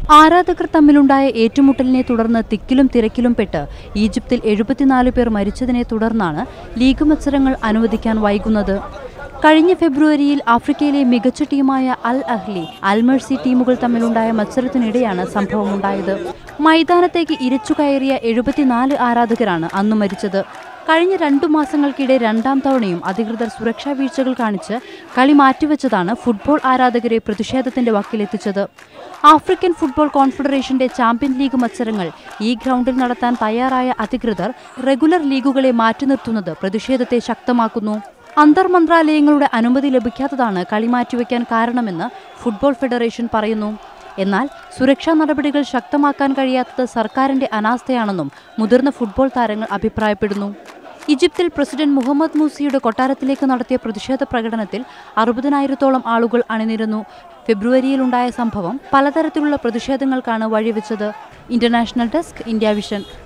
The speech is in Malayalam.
ആരാധകർ തമ്മിലുണ്ടായ ഏറ്റുമുട്ടലിനെ തുടർന്ന് തിക്കിലും തിരക്കിലും പെട്ട് ഈജിപ്തിൽ എഴുപത്തിനാല് പേർ മരിച്ചതിനെ തുടർന്നാണ് ലീഗ് മത്സരങ്ങൾ അനുവദിക്കാൻ വൈകുന്നത് കഴിഞ്ഞ ഫെബ്രുവരിയിൽ ആഫ്രിക്കയിലെ മികച്ച ടീമായ അൽ അഹ്ലി അൽമേഴ്സി ടീമുകൾ തമ്മിലുണ്ടായ മത്സരത്തിനിടെയാണ് സംഭവമുണ്ടായത് മൈതാനത്തേക്ക് ഇരച്ചു കയറിയ എഴുപത്തിനാല് ആരാധകരാണ് അന്ന് മരിച്ചത് കഴിഞ്ഞ രണ്ടു മാസങ്ങൾക്കിടെ രണ്ടാം തവണയും അധികൃതർ സുരക്ഷാ വീഴ്ചകൾ കാണിച്ച് കളി മാറ്റിവെച്ചതാണ് ഫുട്ബോൾ ആരാധകരെ പ്രതിഷേധത്തിന്റെ വക്കിലെത്തിച്ചത് ആഫ്രിക്കൻ ഫുട്ബോൾ കോൺഫെഡറേഷന്റെ ചാമ്പ്യൻ ലീഗ് മത്സരങ്ങൾ ഈ ഗ്രൗണ്ടിൽ നടത്താൻ തയ്യാറായ അധികൃതർ റെഗുലർ ലീഗുകളെ മാറ്റി നിർത്തുന്നത് പ്രതിഷേധത്തെ ശക്തമാക്കുന്നു അന്തർ മന്ത്രാലയങ്ങളുടെ അനുമതി ലഭിക്കാത്തതാണ് കളി മാറ്റിവെക്കാൻ കാരണമെന്ന് ഫുട്ബോൾ ഫെഡറേഷൻ പറയുന്നു എന്നാൽ സുരക്ഷാ നടപടികൾ ശക്തമാക്കാൻ കഴിയാത്തത് സർക്കാരിന്റെ അനാസ്ഥയാണെന്നും മുതിർന്ന ഫുട്ബോൾ താരങ്ങൾ അഭിപ്രായപ്പെടുന്നു ഈജിപ്തിൽ പ്രസിഡന്റ് മുഹമ്മദ് മൂസിയുടെ കൊട്ടാരത്തിലേക്ക് നടത്തിയ പ്രതിഷേധ പ്രകടനത്തിൽ അറുപതിനായിരത്തോളം ആളുകൾ അണിനിരന്നു ഫെബ്രുവരിയിലുണ്ടായ സംഭവം പലതരത്തിലുള്ള പ്രതിഷേധങ്ങൾക്കാണ് വഴിവെച്ചത് ഇന്റർനാഷണൽ ഡെസ്ക് ഇന്ത്യ വിഷൻ